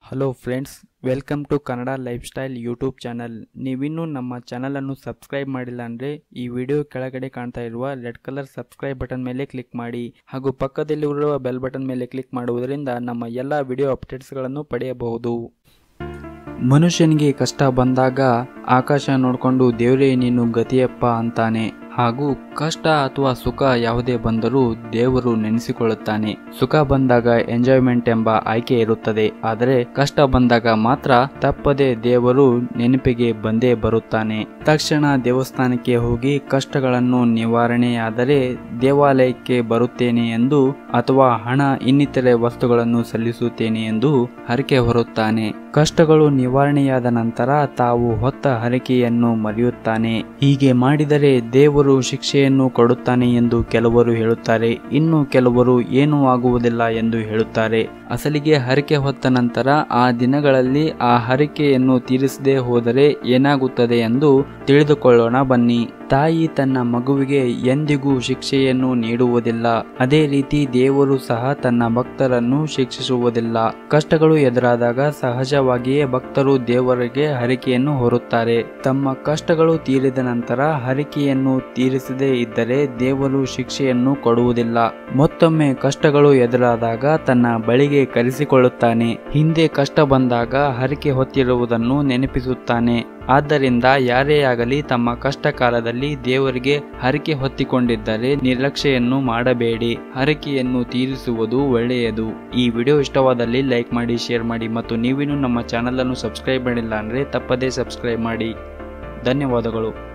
hello friends welcome to Kannada lifestyle YouTube channel ನೀವಿನ್ನೂ ನಮ್ಮ ಚಾನಲನ್ನು ಸಬ್ಸ್ಕ್ರೈಬ್ ಮಾಡಿಲ್ಲ ಅಂದರೆ ಈ ವಿಡಿಯೋ ಕೆಳಗಡೆ ಕಾಣ್ತಾ ಇರುವ ರೆಡ್ ಕಲರ್ ಸಬ್ಸ್ಕ್ರೈಬ್ ಬಟನ್ ಮೇಲೆ ಕ್ಲಿಕ್ ಮಾಡಿ ಹಾಗೂ ಪಕ್ಕದಲ್ಲಿರುವ ಬೆಲ್ ಬಟನ್ ಮೇಲೆ ಕ್ಲಿಕ್ ಮಾಡುವುದರಿಂದ ನಮ್ಮ ಎಲ್ಲ ವಿಡಿಯೋ ಅಪ್ಡೇಟ್ಸ್ಗಳನ್ನು ಪಡೆಯಬಹುದು ಮನುಷ್ಯನಿಗೆ ಕಷ್ಟ ಬಂದಾಗ ಆಕಾಶ ನೋಡಿಕೊಂಡು ದೇವರೇ ನೀನು ಗತಿಯಪ್ಪ ಅಂತಾನೆ ಹಾಗೂ ಕಷ್ಟ ಅಥವಾ ಸುಖ ಯಾವುದೇ ಬಂದರೂ ದೇವರು ನೆನೆಸಿಕೊಳ್ಳುತ್ತಾನೆ ಸುಖ ಬಂದಾಗ ಎಂಜಾಯ್ಮೆಂಟ್ ಎಂಬ ಆಯ್ಕೆ ಇರುತ್ತದೆ ಆದರೆ ಕಷ್ಟ ಬಂದಾಗ ಮಾತ್ರ ತಪ್ಪದೆ ದೇವರು ನೆನಪಿಗೆ ಬಂದೇ ಬರುತ್ತಾನೆ ತಕ್ಷಣ ದೇವಸ್ಥಾನಕ್ಕೆ ಹೋಗಿ ಕಷ್ಟಗಳನ್ನು ನಿವಾರಣೆಯಾದರೆ ದೇವಾಲಯಕ್ಕೆ ಬರುತ್ತೇನೆ ಎಂದು ಅಥವಾ ಹಣ ಇನ್ನಿತರೆ ವಸ್ತುಗಳನ್ನು ಸಲ್ಲಿಸುತ್ತೇನೆ ಎಂದು ಹರಕೆ ಹೊರುತ್ತಾನೆ ಕಷ್ಟಗಳು ನಿವಾರಣೆಯಾದ ನಂತರ ತಾವು ಹೊತ್ತ ಹರಕೆಯನ್ನು ಮರೆಯುತ್ತಾನೆ ಹೀಗೆ ಮಾಡಿದರೆ ದೇವರು ಶಿಕ್ಷೆಯನ್ನು ಕೊಡುತ್ತಾನೆ ಎಂದು ಕೆಲವರು ಹೇಳುತ್ತಾರೆ ಇನ್ನು ಕೆಲವರು ಏನೂ ಆಗುವುದಿಲ್ಲ ಎಂದು ಹೇಳುತ್ತಾರೆ ಅಸಲಿಗೆ ಹರಕೆ ಹೊತ್ತ ನಂತರ ಆ ದಿನಗಳಲ್ಲಿ ಆ ಹರಕೆಯನ್ನು ತೀರಿಸದೆ ಹೋದರೆ ಏನಾಗುತ್ತದೆ ಎಂದು ತಿಳಿದುಕೊಳ್ಳೋಣ ಬನ್ನಿ ತಾಯಿ ತನ್ನ ಮಗುವಿಗೆ ಎಂದಿಗೂ ಶಿಕ್ಷೆಯನ್ನು ನೀಡುವುದಿಲ್ಲ ಅದೇ ರೀತಿ ದೇವರು ಸಹ ತನ್ನ ಭಕ್ತರನ್ನು ಶಿಕ್ಷಿಸುವುದಿಲ್ಲ ಕಷ್ಟಗಳು ಎದುರಾದಾಗ ಸಹಜವಾಗಿಯೇ ಭಕ್ತರು ದೇವರಿಗೆ ಹರಿಕೆಯನ್ನು ಹೊರುತ್ತಾರೆ ತಮ್ಮ ಕಷ್ಟಗಳು ತೀರಿದ ನಂತರ ಹರಿಕೆಯನ್ನು ತೀರಿಸದೇ ಇದ್ದರೆ ದೇವರು ಶಿಕ್ಷೆಯನ್ನು ಕೊಡುವುದಿಲ್ಲ ಮತ್ತೊಮ್ಮೆ ಕಷ್ಟಗಳು ಎದುರಾದಾಗ ತನ್ನ ಬಳಿಗೆ ಕರೆಸಿಕೊಳ್ಳುತ್ತಾನೆ ಹಿಂದೆ ಕಷ್ಟ ಬಂದಾಗ ಹರಿಕೆ ಹೊತ್ತಿರುವುದನ್ನು ನೆನಪಿಸುತ್ತಾನೆ ಆದ್ದರಿಂದ ಯಾರೇ ಆಗಲಿ ತಮ್ಮ ಕಷ್ಟ ಕಾಲದಲ್ಲಿ ದೇವರಿಗೆ ಹರಕೆ ಹೊತ್ತಿಕೊಂಡಿದ್ದರೆ ನಿರ್ಲಕ್ಷ್ಯೆಯನ್ನು ಮಾಡಬೇಡಿ ಹರಕೆಯನ್ನು ತೀರಿಸುವುದು ಒಳ್ಳೆಯದು ಈ ವಿಡಿಯೋ ಇಷ್ಟವಾದಲ್ಲಿ ಲೈಕ್ ಮಾಡಿ ಶೇರ್ ಮಾಡಿ ಮತ್ತು ನೀವಿನ್ನೂ ನಮ್ಮ ಚಾನಲನ್ನು ಸಬ್ಸ್ಕ್ರೈಬ್ ಮಾಡಿಲ್ಲ ಅಂದರೆ ತಪ್ಪದೇ ಸಬ್ಸ್ಕ್ರೈಬ್ ಮಾಡಿ ಧನ್ಯವಾದಗಳು